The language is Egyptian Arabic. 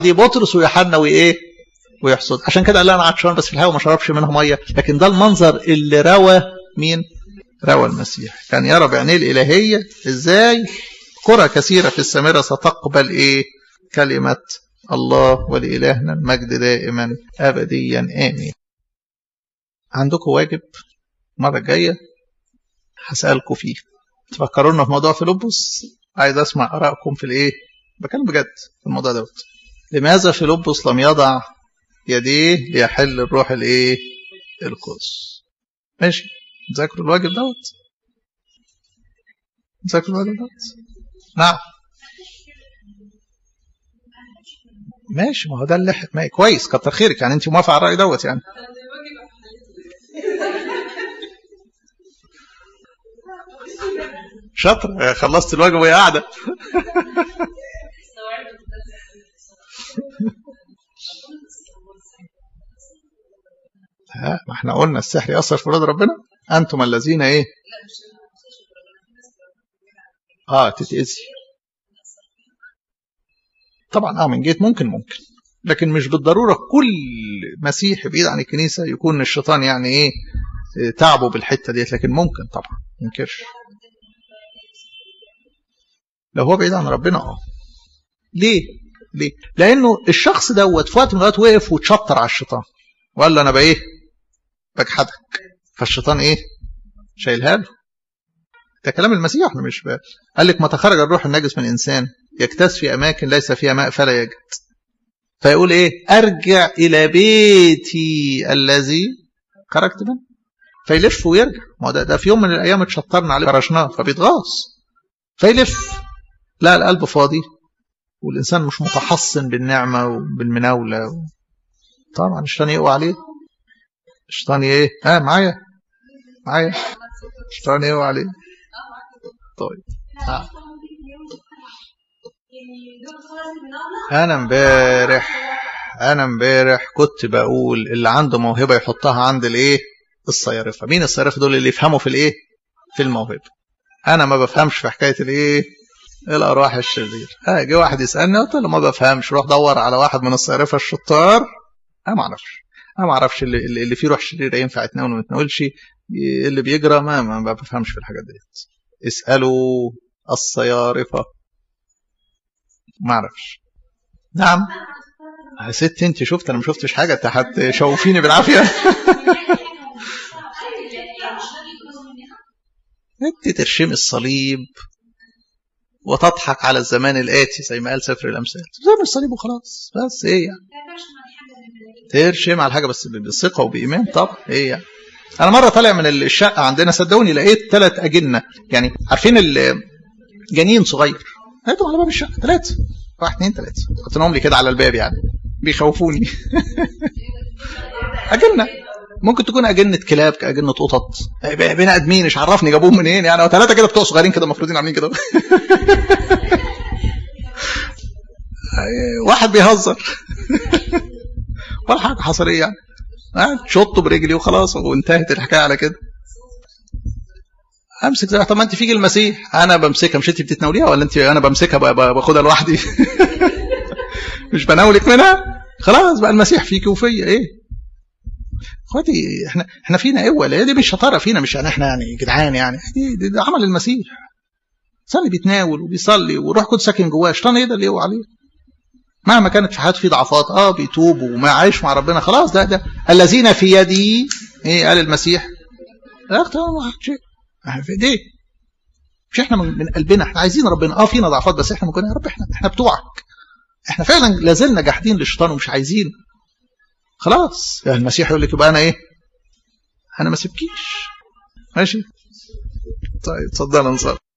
دي بطرس ويوحنا وايه ويحصد عشان كده قال انا عطشان بس في الهواء ما شربش منها ميه لكن ده المنظر اللي روى مين روى المسيح كان يرى بعينيه الالهيه ازاي قرى كثيره في السامره ستقبل ايه كلمه الله ولإلهنا المجد دائما أبديا آمين عندكم واجب المرة الجاية هسألكم فيه تفكرونا في موضوع فيلبس عايز أسمع آرائكم في الإيه بكلم بجد في الموضوع دوت لماذا فيلبس لم يضع يديه ليحل الروح الإيه القدس ماشي تذاكروا الواجب دوت تذاكروا الواجب دوت نعم ماشي ما هو ده اللي ما كويس كتر خيرك يعني انت موافقه على الراي دوت يعني شاطر خلصت الواجب وهي قاعده ها ما احنا قلنا السحر يأثر في رضا ربنا انتم الذين ايه اه تتأذي طبعا اه من جهه ممكن ممكن لكن مش بالضروره كل مسيحي بعيد عن الكنيسه يكون الشيطان يعني ايه تعبه بالحته ديت لكن ممكن طبعا ما ينكرش لو هو بعيد عن ربنا اه ليه ليه لانه الشخص دوت في وقت من الاوقات وقف وتشطر على الشيطان وقال له انا بايه بجحدك فالشيطان ايه شايلها له ده كلام المسيح احنا مش بقى. قال لك متى خرج الروح النجس من انسان يكتس في اماكن ليس فيها ماء فلا يجد فيقول ايه ارجع الى بيتي الذي خرجت منه فيلف ويرجع ما ده, ده في يوم من الايام اتشطرنا عليه فرشناه فبيتغاظ فيلف لا القلب فاضي والانسان مش متحصن بالنعمه وبالمناوله و... طبعا الشيطان يقوى عليه الشيطان ايه ها آه معايا معايا الشيطان يقوى عليه طيب آه. انا امبارح انا امبارح كنت بقول اللي عنده موهبه يحطها عند الايه الصيارفه مين الصيارفه دول اللي يفهموا في الايه في الموهبه انا ما بفهمش في حكايه الايه الارواح الشرير اه جه واحد يسالني قلت له ما بفهمش روح دور على واحد من الصيارفه الشطار انا ما اعرفش انا ما اعرفش اللي, اللي فيه روح شريره ينفع يتناول وما يتناولش اللي بيجرى ما ما بفهمش في الحاجات ديت اسالوا الصيارفه ما اعرفش نعم يا ست انت شفت انا ما شفتش حاجه انت هتشوفيني بالعافيه انت ترشمي الصليب وتضحك على الزمان الآتي زي ما قال سفر الأمثال ترشم الصليب وخلاص بس ايه يعني ترشم على حاجة بس بثقة وبإيمان طب ايه يعني أنا مرة طالع من الشقة عندنا صدقوني لقيت ثلاث أجنة يعني عارفين الجنين صغير لقيتهم على باب الشقة ثلاثة واحد اثنين ثلاثة حطيناهم لي كده على الباب يعني بيخوفوني أجنة ممكن تكون أجنة كلاب أجنة قطط بني آدمين مش عرفني جابوهم منين يعني ثلاثة كده بتوع صغيرين كده المفروضين عاملين كده واحد بيهزر ولا حاجة حصرية يعني شطه برجلي وخلاص وانتهت الحكاية على كده امسك زي طب ما انت فيك المسيح انا بمسكها مش انت بتتناوليها ولا انت انا بمسكها باخدها لوحدي مش بناولك منها خلاص بقى المسيح فيك وفيا ايه اخواتي احنا احنا فينا قوه لا دي مش شطاره فينا مش يعني احنا يعني جدعان يعني دي, دي, دي عمل المسيح صلي بيتناول وبيصلي وروح قدس ساكن جواه شيطان ايه ده اللي يقوى عليه مهما كانت في حياته في ضعفات اه بيتوب وما عايش مع ربنا خلاص ده ده الذين في يدي ايه قال المسيح لا اختار شيء في ايديه مش احنا من قلبنا احنا عايزين ربنا اه فينا ضعفات بس احنا ممكن يا رب احنا احنا بتوعك احنا فعلا لازلنا جاحدين للشيطان ومش عايزين خلاص يعني المسيح يقول لك يبقى انا ايه انا ما سبكيش ماشي طيب اتفضل انصار